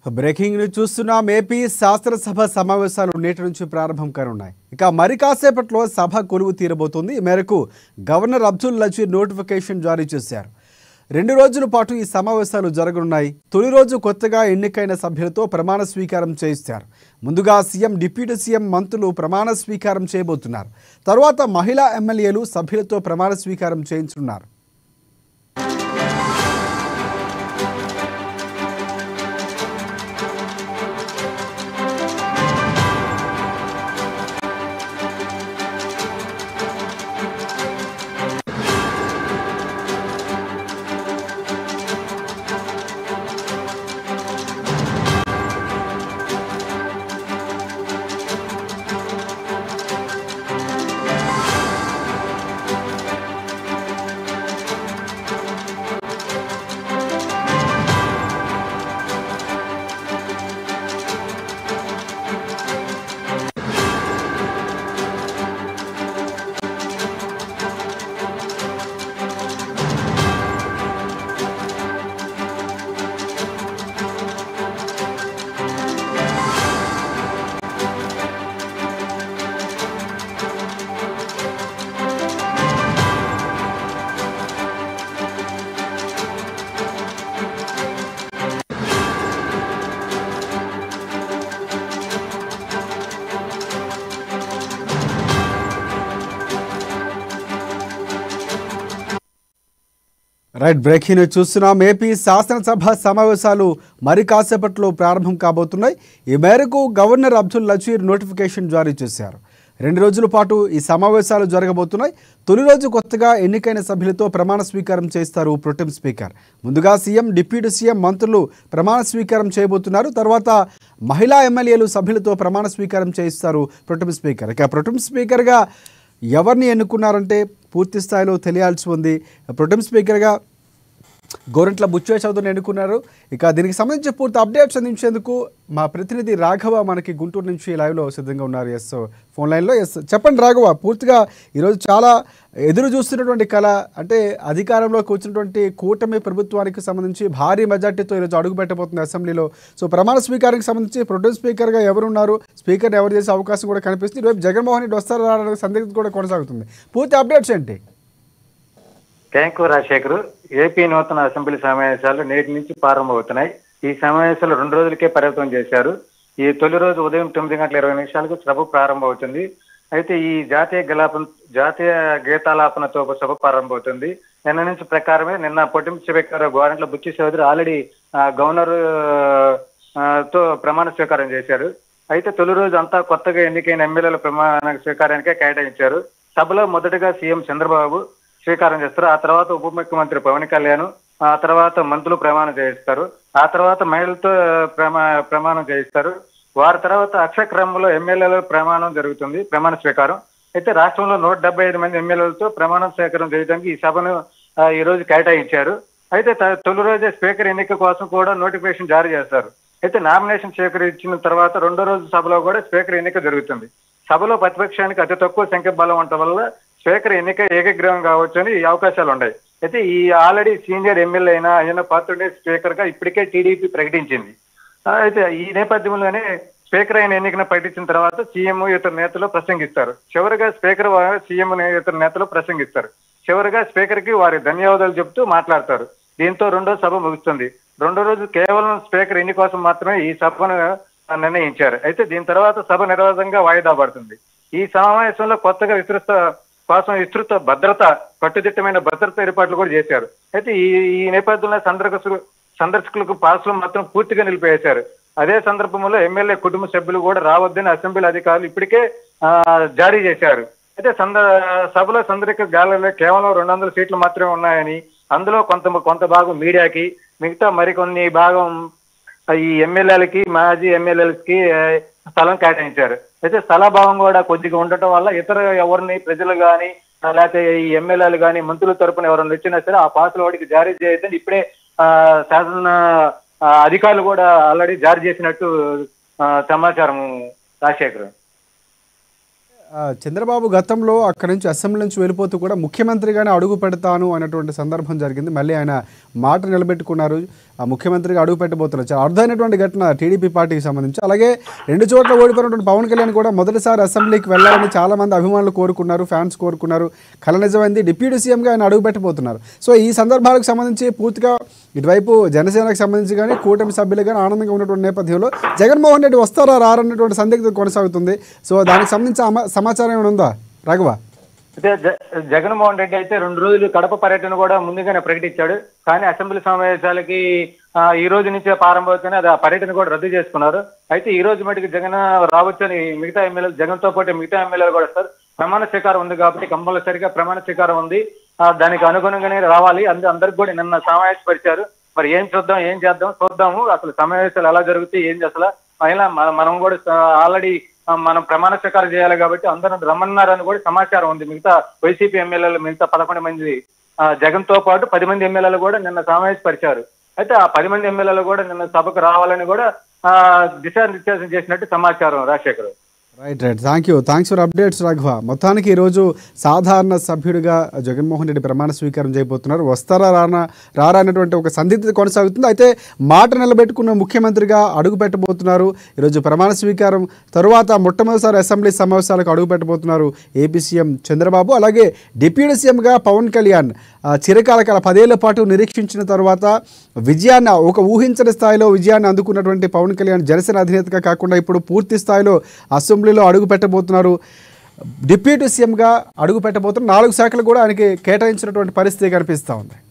breaking news చూస్తున్నాం AP శాసనసభ సమావేశాలు నేటి నుంచి ప్రారంభం కానున్నాయి ఇక మరి కాసేపట్లో సభ కొలువు తీరబోతుంది ఈ మేరకు గవర్నర్ అబ్దుల్ నజీర్ నోటిఫికేషన్ జారీ చేశారు రెండు రోజుల పాటు ఈ సమావేశాలు జరగనున్నాయి తొలి రోజు కొత్తగా ఎన్నికైన సభ్యులతో ప్రమాణ స్వీకారం చేయిస్తారు ముందుగా సీఎం డిప్యూటీ సీఎం మంత్రులు ప్రమాణ స్వీకారం చేయబోతున్నారు తర్వాత మహిళా ఎమ్మెల్యేలు సభ్యులతో ప్రమాణ స్వీకారం చేయించనున్నారు రైట్ బ్రేకింగ్ న్యూస్ చూస్తున్నాం ఏపీ శాసనసభ సమావేశాలు మరి కాసేపట్లో ప్రారంభం కాబోతున్నాయి ఈ మేరకు గవర్నర్ అబ్దుల్ నజీర్ నోటిఫికేషన్ జారీ చేశారు రెండు రోజుల పాటు ఈ సమావేశాలు జరగబోతున్నాయి తొలి రోజు కొత్తగా ఎన్నికైన సభ్యులతో ప్రమాణ స్వీకారం చేస్తారు ప్రొటెం స్పీకర్ ముందుగా సీఎం డిప్యూటీ సీఎం మంత్రులు ప్రమాణ స్వీకారం చేయబోతున్నారు తర్వాత మహిళా ఎమ్మెల్యేలు సభ్యులతో ప్రమాణ స్వీకారం చేయిస్తారు ప్రొటెం స్పీకర్ ఇక ప్రొటెం స్పీకర్గా ఎవరిని ఎన్నుకున్నారంటే పూర్తి స్థాయిలో తెలియాల్సి ఉంది ప్రొటెం స్పీకర్గా గోరంట్ల బుచ్చయ్య చౌదరిని ఎన్నుకున్నారు ఇక దీనికి సంబంధించి పూర్తి అప్డేట్స్ అందించేందుకు మా ప్రతినిధి రాఘవ మనకి గుంటూరు నుంచి లైవ్లో సిద్ధంగా ఉన్నారు ఎస్ ఫోన్ లైన్లో ఎస్ చెప్పండి రాఘవ పూర్తిగా ఈరోజు చాలా ఎదురు చూస్తున్నటువంటి కళ అంటే అధికారంలోకి వచ్చినటువంటి కూటమి ప్రభుత్వానికి సంబంధించి భారీ మెజార్టీతో ఈరోజు అడుగు పెట్టబోతుంది అసెంబ్లీలో సో ప్రమాణ స్వీకారానికి సంబంధించి ప్రొటెం స్పీకర్గా ఎవరున్నారు స్పీకర్ని ఎవరు చేసే అవకాశం కూడా కనిపిస్తుంది రేపు జగన్మోహన్ రెడ్డి వస్తారా అనే సందిగ్ధత కూడా కొనసాగుతుంది పూర్తి అప్డేట్స్ ఏంటి థ్యాంక్ యూ రాజశేఖర్ ఏపీ నూతన అసెంబ్లీ సమావేశాలు నేటి నుంచి ప్రారంభమవుతున్నాయి ఈ సమావేశాలు రెండు రోజులకే పరిమితం చేశారు ఈ తొలి రోజు ఉదయం తొమ్మిది గంటల ఇరవై నిమిషాలకు సభ ప్రారంభమవుతుంది అయితే ఈ జాతీయ గలాపన జాతీయ గీతాలాపనతో ఒక సభ ప్రారంభమవుతుంది నిన్న నుంచి ప్రకారమే నిన్న protem speaker Gorantla Butchi Chowdary already governor ఆ, తో ప్రమాణ స్వీకారం చేశారు అయితే తొలి రోజు అంతా కొత్తగా ఎన్నికైన ఎమ్మెల్యేల ప్రమాణ స్వీకారానికే కేటాయించారు సభలో మొదటగా సీఎం చంద్రబాబు స్వీకారం చేస్తారు ఆ తర్వాత ఉప ముఖ్యమంత్రి పవన్ కళ్యాణ్ ఆ తర్వాత మంత్రులు ప్రమాణం చేయిస్తారు ఆ తర్వాత మహిళలతో ప్రమా ప్రమాణం చేయిస్తారు వారి తర్వాత అక్షక్రమంలో ఎమ్మెల్యేల ప్రమాణం జరుగుతుంది ప్రమాణ స్వీకారం అయితే రాష్ట్రంలో నూట డెబ్బై ఐదు మంది ఎమ్మెల్యేలతో ప్రమాణ స్వీకారం చేయడానికి ఈ సభను ఆ, ఈ రోజు కేటాయించారు అయితే త- తొలి రోజే స్పీకర్ ఎన్నిక కోసం కూడా నోటిఫికేషన్ జారీ చేస్తారు అయితే నామినేషన్ స్వీకరించిన తర్వాత రెండో రోజు సభలో కూడా స్పీకర్ ఎన్నిక జరుగుతుంది సభలో ప్రతిపక్షానికి అతి తక్కువ సంఖ్య బలం ఉండటం వల్ల స్పీకర్ ఎన్నిక ఏకగ్రీవం కావచ్చు అని ఈ అవకాశాలు ఉన్నాయి అయితే ఈ ఆల్రెడీ సీనియర్ ఎమ్మెల్యే అయిన ఆయన పాత్రుడే స్పీకర్ గా ఇప్పటికే టీడీపీ ప్రకటించింది ఆ, అయితే ఈ నేపథ్యంలోనే స్పీకర్ అయిన ఎన్నికను ప్రకటించిన తర్వాత సీఎం ఇతర నేతలు ప్రసంగిస్తారు చివరిగా స్పీకర్ సీఎం ఇతర నేతలు ప్రసంగిస్తారు చివరిగా స్పీకర్ కి వారి ధన్యవాదాలు చెబుతూ మాట్లాడతారు దీంతో రెండో సభ ముగుస్తుంది రెండో రోజు కేవలం స్పీకర్ ఎన్ని కోసం మాత్రమే ఈ సభను నిర్ణయించారు అయితే దీని తర్వాత సభ నిర్వాధంగా వాయిదా పడుతుంది ఈ సమావేశంలో కొత్తగా విస్తృత కోసం విస్తృత భద్రత కట్టుదిట్టమైన భద్రత ఏర్పాట్లు కూడా చేశారు అయితే ఈ ఈ నేపథ్యంలో సందర్శకులు సందర్శకులకు పాసులు మాత్రం పూర్తిగా నిలిపేశారు అదే సందర్భంలో ఎమ్మెల్యే కుటుంబ సభ్యులు కూడా రావద్దని అసెంబ్లీ అధికారులు ఇప్పటికే ఆ, జారీ చేశారు అయితే సంద సభలో సందర్శక గ్యాలరీలో కేవలం రెండు వందల సీట్లు మాత్రమే ఉన్నాయని అందులో కొంత కొంత భాగం మీడియాకి మిగతా మరికొన్ని భాగం ఈ ఎమ్మెల్యేలకి మాజీ ఎమ్మెల్యేలకి స్థలం కేటాయించారు అయితే స్థలాభావం కూడా కొద్దిగా ఉండటం వల్ల ఇతర ఎవరిని ప్రజలు కానీ లేకపోతే ఈ ఎమ్మెల్యేలు కానీ మంత్రుల తరపున ఎవరైనా వచ్చినా సరే ఆ పాసులు వాడికి జారీ చేయొద్దని ఇప్పుడే ఆ, శాసన ఆ, అధికారులు కూడా ఆల్రెడీ జారీ చేసినట్టు ఆ, సమాచారం రాజశేఖర్ ఆ, చంద్రబాబు గతంలో అక్కడి నుంచి అసెంబ్లీ నుంచి వెళ్ళిపోతూ కూడా ముఖ్యమంత్రిగానే అడుగు పెడతాను అనేటువంటి సందర్భం జరిగింది మళ్ళీ ఆయన మాట నిలబెట్టుకున్నారు ఆ ముఖ్యమంత్రిగా అడుగు పెట్టబోతున్నారు చాలా అర్థమైనటువంటి ఘటన టీడీపీ పార్టీకి సంబంధించి అలాగే రెండు చోట్ల ఓడిపోయినటువంటి పవన్ కళ్యాణ్ కూడా మొదటిసారి అసెంబ్లీకి వెళ్ళాలని చాలా మంది అభిమానులు కోరుకున్నారు ఫ్యాన్స్ కోరుకున్నారు కల నిజమైంది డిప్యూటీ సీఎంగా ఆయన అడుగు పెట్టబోతున్నారు సో ఈ సందర్భాలకు సంబంధించి పూర్తిగా ఇటువైపు జనసేనకు సంబంధించి కానీ కూటమి సభ్యులు కానీ ఆనందంగా ఉన్నటువంటి నేపథ్యంలో జగన్మోహన్ రెడ్డి వస్తారా రారన్నటువంటి సందిగ్ధత కొనసాగుతుంది సో దానికి సంబంధించి అమ- సమాచారం ఏమైనా ఉందా రాఘవ అయితే జ- జగన్మోహన్ రెడ్డి అయితే రెండు రోజులు కడప పర్యటన కూడా ముందుగానే ప్రకటించాడు కానీ అసెంబ్లీ సమావేశాలకి ఆ, ఈ రోజు నుంచే ప్రారంభమవుతూనే అది ఆ పర్యటన కూడా రద్దు చేసుకున్నారు అయితే ఈ రోజు మటుకు జగన్ రావచ్చని మిగతా ఎమ్మెల్యేలు జగన్ తో పాటు మిగతా ఎమ్మెల్యేలు కూడా సార్ ప్రమాణ స్వీకారం ఉంది కాబట్టి కంపల్సరిగా ప్రమాణ స్వీకారం ఉంది ఆ, దానికి అనుగుణంగానే రావాలి అందు అందరికి కూడా నిన్న సమావేశపరిచారు మరి ఏం చూద్దాం ఏం చేద్దాం చూద్దాము అసలు సమావేశాలు ఎలా జరుగుతాయి ఏం అసలు అయినా మన- మనం కూడా ఆల్రెడీ మనం ప్రమాణ స్వీకారం చేయాలి కాబట్టి అందరూ రమ్మన్నారని కూడా సమాచారం ఉంది మిగతా వైసీపీ ఎమ్మెల్యేలు మిగతా పదకొండు మంది ఆ, జగన్ తో పాటు పది మంది ఎమ్మెల్యేలు కూడా నిన్న సమావేశపరిచారు అయితే ఆ పది మంది ఎమ్మెల్యేలు కూడా నిన్న సభకు రావాలని కూడా ఆ, దిశానిర్దేశం చేసినట్టు సమాచారం Rajasekhar right right thank you thanks for updates Raghava మొత్తానికి ఈరోజు సాధారణ సభ్యుడిగా జగన్మోహన్ రెడ్డి ప్రమాణ స్వీకారం చేయబోతున్నారు వస్తారా రానా రారా అనేటువంటి ఒక సందిగ్ధత కొనసాగుతుంది అయితే మాట నిలబెట్టుకున్న ముఖ్యమంత్రిగా అడుగు పెట్టబోతున్నారు ఈరోజు ప్రమాణ స్వీకారం తరువాత మొట్టమొదటిసారి అసెంబ్లీ సమావేశాలకు అడుగు పెట్టబోతున్నారు ఏపీ సీఎం చంద్రబాబు అలాగే డిప్యూటీ సీఎంగా పవన్ కళ్యాణ్ ఆ, చిరకాల కాల పదేళ్ల పాటు నిరీక్షించిన తర్వాత విజయాన్ని ఒక ఊహించని స్థాయిలో విజయాన్ని అందుకున్నటువంటి పవన్ కళ్యాణ్ జనసేన అధినేతగా కాకుండా ఇప్పుడు పూర్తి స్థాయిలో అసెంబ్లీలో అడుగు పెట్టబోతున్నారు డిప్యూటీ సీఎంగా అడుగు పెట్టబోతున్నారు నాలుగు శాఖలు కూడా ఆయనకి కేటాయించినటువంటి పరిస్థితి కనిపిస్తూ ఉంది